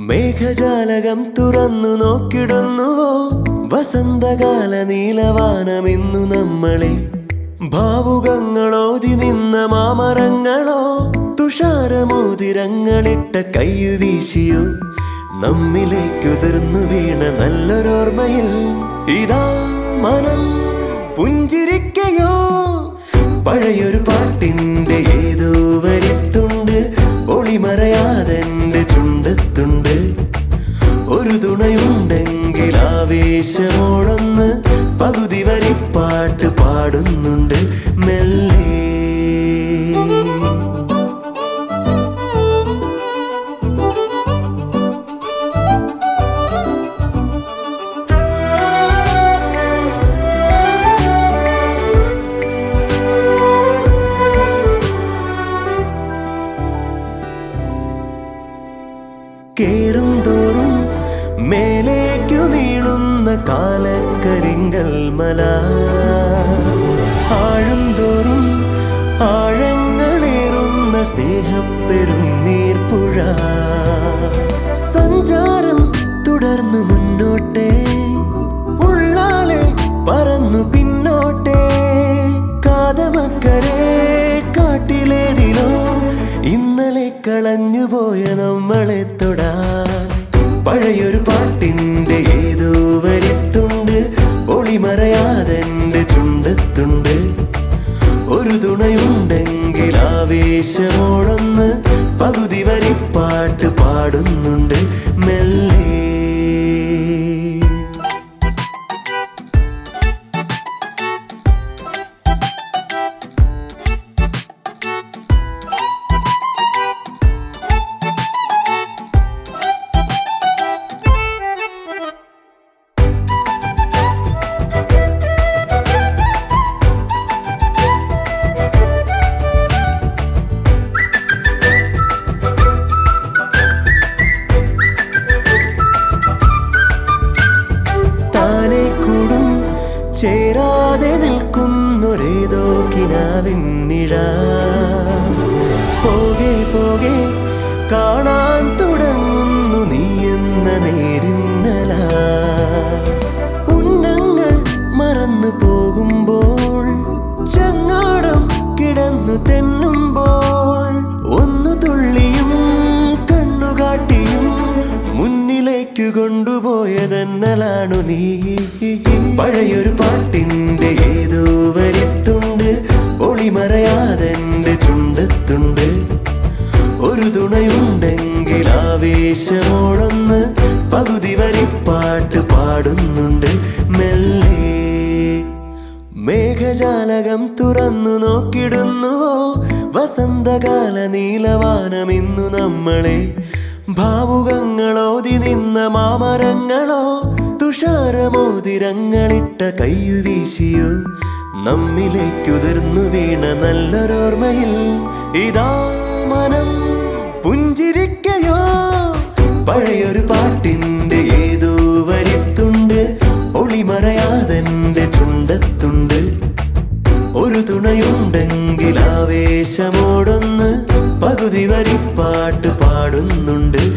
മേഘജാലകം തുറന്നു നോക്കിടുന്നുവോ വസന്തകാല നീലവാനമിന്നു നമ്മളെ ഭാവുകങ്ങളോതി നിന്ന മാമരങ്ങളോ തുഷാരമോതിരങ്ങളിട്ട കയ്യു വീശിയോ നമ്മിലേക്കുതിർന്നു വീണ നല്ലൊരോർമ്മയിൽ ഇതാ മനം പുഞ്ചിരിക്കയോ പഴയൊരു പാട്ടിന്റെ ഏതോ വരിത്തുണ്ട് ഒളിമറയാതെന്റെ ചുണ്ടത്തുണ്ട് ഒരു തുണയുണ്ടെങ്കിൽ ആവേശമോടൊന്ന് പകുതി വരി പാട്ട് പാടുന്നുണ്ട് മെല്ലെ കേറും തോറും മേലേക്കു നീളുന്ന കാലക്കരിങ്കൽ മല ആഴും തോറും ആഴങ്ങളേറുന്ന സ്നേഹപ്പെരും നീർപ്പുഴ സഞ്ചാരം തുടർന്നു മുന്നോട്ടേ ഉള്ളാലെ പറന്നു പിന്നോട്ടേ കാതമക്കരെ കാട്ടിലേതിലോ ഇന്നലെ കളഞ്ഞുപോയ നമ്മളെ തൊടാൻ പഴയൊരു പാട്ടിന്റെ ഏതോ വരിത്തുണ്ട് ഒളിമറയാതെന്റെ ചുണ്ടത്തുണ്ട് ഒരു തുണയുണ്ടെങ്കിൽ ആവേശമോടൊന്ന് പകുതി വരി പാട്ട് പാടുന്നുണ്ട് മെല്ലെ താനെ കൂടും ചേരാതെ നിൽക്കുന്നൊരേതോ കിനാവിന്നിഴ പോകെ പോകെ കാണാൻ തുടങ്ങുന്നു നീ എന്ന നേരിന്നല ഉന്നങ്ങൾ മറന്നു പോകുമ്പോൾ ചങ്ങാടം കിടന്നു തെന്നുമ്പോൾ ഒന്നു തുള്ളിയും കണ്ണുകാട്ടിയും മുന്നിലേക്കു കൊണ്ടുപോയതെന്നലാണു നീ പഴയൊരു പാട്ടിന്റെ ഏതോ വരിത്തുണ്ട് ഒളിമറയാതെന്റെ ചുണ്ടത്തുണ്ട് ഒരു തുണയുണ്ടെങ്കിൽ ആവേശമോടൊന്ന് പകുതി വരി പാട്ട് പാടുന്നുണ്ട് മെല്ലെ മേഘജാലകം തുറന്നു നോക്കിടുന്നുവോ വസന്തകാല നീലവാനമിന്നു നമ്മളെ ഭാവുകങ്ങളോതി നിന്ന മാമരങ്ങളോ തുഷാരമോതിരങ്ങളിട്ട കയ്യു വീശിയോ നമ്മിലേക്കുതിർന്നു വീണ നല്ലൊരോർമ്മയിൽ ഇതാ മനം പുഞ്ചിരിക്കയോ പഴയൊരു പാട്ടിന്റെ ഏതോ വരിത്തുണ്ട് ഒളിമറയാതെന്റെ ചുണ്ടത്തുണ്ട് ഒരു തുണയുണ്ടെങ്കിൽ ആവേശമോടൊന്ന് പകുതി വരി പാട്ട് പാടുന്നുണ്ട്